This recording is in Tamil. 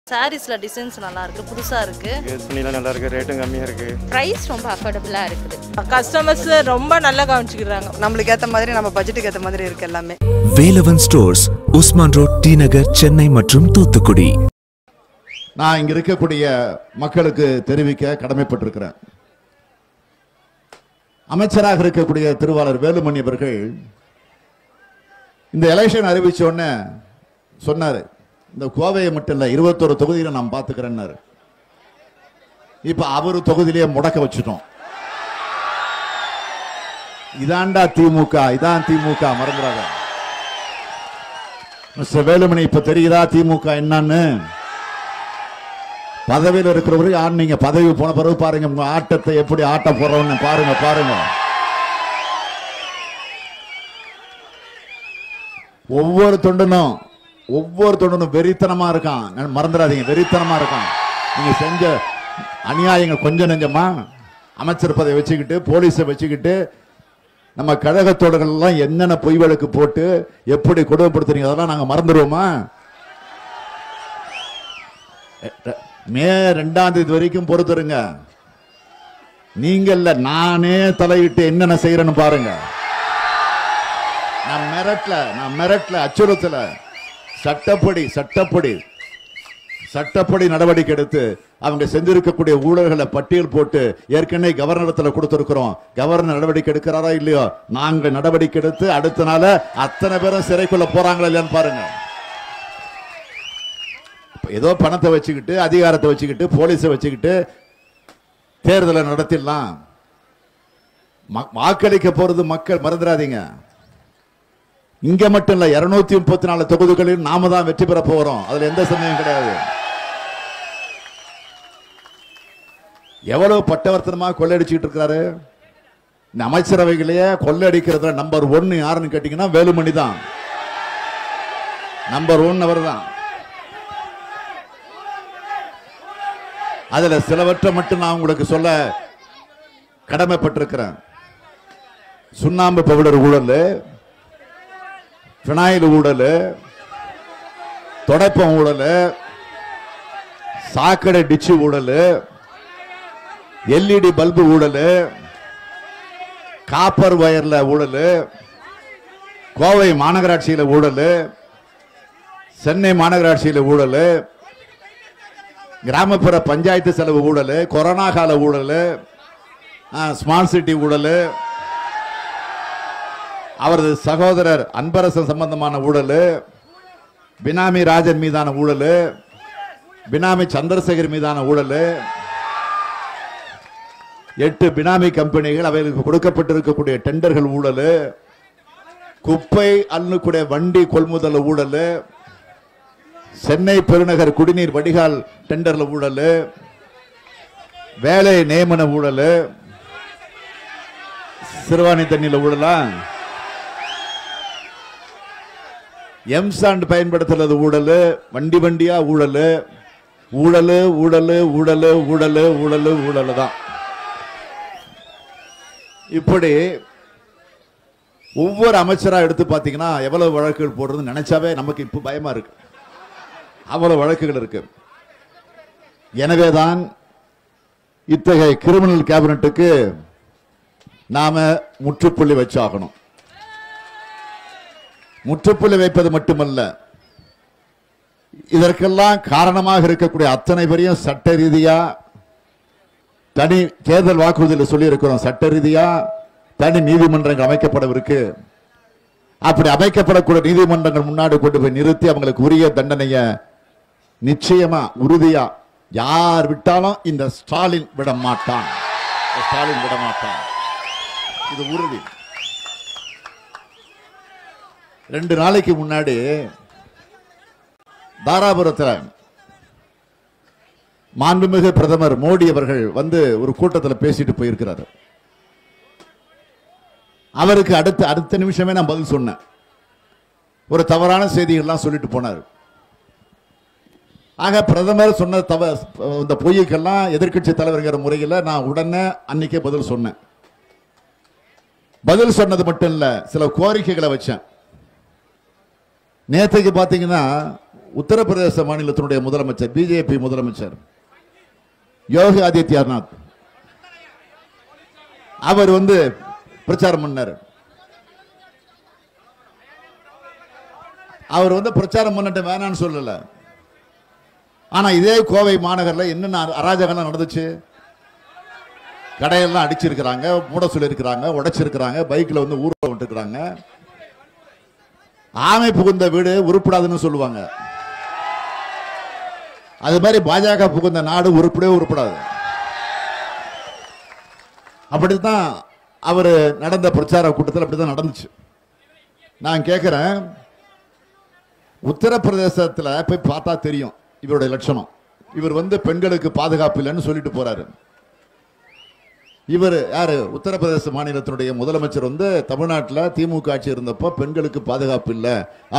சாரீஸ்ல டிசைன்ஸ் நல்லா இருக்கு புதுசா இருக்கு கேஸ் பண்ணிலாம் நல்லா இருக்கு ரேட்டும் கம்மியாக இருக்கு ப்ரைஸ் ரொம்ப அஃபோர்டபுளாக இருக்குது கஸ்டமர்ஸ் ரொம்ப நல்லா கவனிச்சுக்கிறாங்க நம்மளுக்கு ஏற்ற மாதிரி நம்ம பட்ஜெட்டுக்கு ஏற்ற மாதிரி இருக்கு எல்லாமே Velavan stores Usman road T Nagar Chennai மற்றும் தூத்துக்குடி நான் இங்க இருக்கக்கூடிய மக்களுக்கு தெரிவிக்க கடமைப்பட்டிருக்கிறேன் அமைச்சராக இருக்கக்கூடிய திருவாளர் வேலுமணி அவர்கள் இந்த எலெக்ஷன் அறிவிச்ச உடனே சொன்னாரு இந்த கோவையை மட்டும் இல்ல இருபத்தொரு தொகுதியில நான் பாத்துக்கிறேன்னாரு இப்ப அவரு தொகுதியிலேயே முடக்க வச்சுட்டோம் இதாண்டா திமுக இதான் திமுக மறந்துடாத மிஸ்டர் வேலுமணி இப்ப தெரியுதா திமுக என்னன்னு பதவியில் இருக்கிறவரு யார் நீங்க பதவி போன பிறகு பாருங்க உங்க ஆட்டத்தை எப்படி ஆட்ட போறோம்னு பாருங்க பாருங்க ஒவ்வொரு தொண்டனும் ஒவ்வொரு தொண்டனும் வெறித்தனமா இருக்கான் நான் மறந்துடாதீங்க வெறித்தனமா இருக்கான் நீங்க செஞ்ச அநியாயங்கள் கொஞ்சம் நெஞ்சமா அமைச்சர் பதவி வச்சுக்கிட்டு போலீஸை வச்சுக்கிட்டு நம்ம கழக தோழர்கள் எல்லாம் என்னென்ன பொய் வழக்கு போட்டு எப்படி கொடுமைப்படுத்துறீங்க அதெல்லாம் நாங்க மறந்துடுவோமா மே ரெண்டாம் தேதி வரைக்கும் பொறுத்துருங்க நீங்க இல்ல நானே தலையிட்டு என்னென்ன செய்யறேன்னு பாருங்க நான் மிரட்டல நான் மிரட்டல அச்சுறுத்தல சட்டப்படி சட்டப்படி சட்டப்படி நடவடிக்கை எடுத்து அவங்க செஞ்சிருக்கக்கூடிய ஊழல்களை பட்டியல் போட்டு ஏற்கனவே கவர்னரத்துல கொடுத்திருக்கிறோம் கவர்னர் நடவடிக்கை எடுக்கிறாரா இல்லையோ நாங்க நடவடிக்கை எடுத்து அடுத்த நாள அத்தனை பேரும் சிறைக்குள்ள போறாங்களா இல்லையான்னு பாருங்க ஏதோ பணத்தை வச்சுக்கிட்டு அதிகாரத்தை வச்சுக்கிட்டு போலீஸை வச்சுக்கிட்டு தேர்தலை நடத்திடலாம் ம- வாக்களிக்க போறது மக்கள் மறந்துடாதீங்க இங்க மட்டும் இல்ல இருநூத்தி முப்பத்தி நாலு தொகுதிகளில் நாம தான் வெற்றி பெற போறோம் அதுல எந்த சந்தேகம் கிடையாது எவ்வளவு பட்டவர்த்தனமா கொள்ளையடிச்சுக்கிட்டு இருக்கிறாரு இந்த அமைச்சரவைகளையே கொள்ளையடிக்கிறதுல நம்பர் ஒன்னு யாருன்னு கேட்டீங்கன்னா வேலுமணி தான் நம்பர் ஒன் அவர் தான் அதுல சிலவற்றை மட்டும் நான் உங்களுக்கு சொல்ல கடமைப்பட்டிருக்கிறேன் சுண்ணாம்பு பவுடர் ஊழல் பினாயில் ஊழல் தொடப்பம் ஊழல் சாக்கடை டிச்சு ஊழல் எல்இடி பல்பு ஊழல் காப்பர் வயர்ல ஊழல் கோவை மாநகராட்சியில ஊழல் சென்னை மாநகராட்சியில ஊழல் கிராமப்புற பஞ்சாயத்து செலவு ஊழல் கொரோனா கால ஊழல் ஸ்மார்ட் சிட்டி ஊழல் அவரது சகோதரர் அன்பரசன் சம்பந்தமான ஊழல் பினாமி ராஜன் மீதான ஊழல் பினாமி சந்திரசேகர் மீதான ஊழல் எட்டு பினாமி கம்பெனிகள் அவைகளுக்கு கொடுக்கப்பட்டிருக்கக்கூடிய டெண்டர்கள் ஊழல் குப்பை அள்ளுக்கூடிய வண்டி கொள்முதல் ஊழல் சென்னை பெருநகர் குடிநீர் வடிகால் டெண்டர்ல ஊழல் வேலை நியமன ஊழல் சிறுவாணி தண்ணியில ஊழலா எம்சாண்ட் பயன்படுத்துறது ஊழல் வண்டி வண்டியா ஊழல் ஊழல் ஊழல் ஊழல் ஊழல் ஊழல் ஊழல் தான் இப்படி ஒவ்வொரு அமைச்சரா எடுத்து பாத்தீங்கன்னா எவ்வளவு வழக்குகள் போடுறதுன்னு நினைச்சாவே நமக்கு இப்ப பயமா இருக்கு அவ்வளவு வழக்குகள் இருக்கு எனவேதான் இத்தகைய கிரிமினல் கேபினட்டுக்கு நாம முற்றுப்புள்ளி வச்சாகணும் முற்றுப்புள்ளி வைப்பது மட்டுமல்ல இதற்கெல்லாம் காரணமாக இருக்கக்கூடிய அத்தனை பேரையும் சட்ட ரீதியா தனி தேர்தல் வாக்குறுதியில் சொல்லி இருக்கிறோம் சட்ட ரீதியா தனி நீதிமன்றங்கள் அமைக்கப்படவிருக்கு அப்படி அமைக்கப்படக்கூடிய நீதிமன்றங்கள் முன்னாடி கொண்டு போய் நிறுத்தி அவங்களுக்கு உரிய தண்டனையை நிச்சயமா உறுதியா யார் விட்டாலும் இந்த ஸ்டாலின் விட மாட்டான் இந்த ஸ்டாலின் விட மாட்டான் இது உறுதி ரெண்டு நாளைக்கு முன்னாடி தாராபுரத்தில் மாண்புமிகு பிரதமர் மோடி அவர்கள் வந்து ஒரு கூட்டத்தில் பேசிட்டு போயிருக்கிறார் அவருக்கு அடுத்த அடுத்த நிமிஷமே நான் பதில் சொன்னேன் ஒரு தவறான செய்திகள்லாம் சொல்லிட்டு போனார் ஆக பிரதமர் சொன்ன தவ இந்த பொய்யுக்கெல்லாம் எதிர்க்கட்சி தலைவர்ங்கிற முறையில் நான் உடனே அன்னைக்கே பதில் சொன்னேன் பதில் சொன்னது மட்டும் இல்ல சில கோரிக்கைகளை வச்சேன் நேற்றுக்கு பார்த்தீங்கன்னா உத்தரப்பிரதேச மாநிலத்தினுடைய முதலமைச்சர் பிஜேபி முதலமைச்சர் யோகி ஆதித்யநாத் அவர் வந்து பிரச்சாரம் பண்ணார் அவர் வந்து பிரச்சாரம் பண்ணிட்டு வேணான்னு சொல்லல ஆனா இதே கோவை மாநகர்ல என்னென்ன அராஜகம்லாம் நடந்துச்சு கடையெல்லாம் அடிச்சிருக்கிறாங்க மூட சொல்லியிருக்கிறாங்க உடைச்சிருக்கிறாங்க பைக்ல வந்து ஊற விட்டுருக்கிறாங்க ஆமை புகுந்த வீடு உருப்படாதுன்னு சொல்லுவாங்க அது மாதிரி பாஜக புகுந்த நாடு உருப்படவே உருப்படாது அப்படித்தான் அவர் நடந்த பிரச்சார கூட்டத்தில் அப்படித்தான் நடந்துச்சு நான் கேட்குறேன் உத்தரப்பிரதேசத்தில் போய் பார்த்தா தெரியும் இவருடைய லட்சணம் இவர் வந்து பெண்களுக்கு பாதுகாப்பு இல்லைன்னு சொல்லிட்டு போறாரு இவர் யாரு உத்தரப்பிரதேச மாநிலத்தினுடைய முதலமைச்சர் வந்து தமிழ்நாட்டில் திமுக ஆட்சி இருந்தப்போ பெண்களுக்கு பாதுகாப்பு இல்லை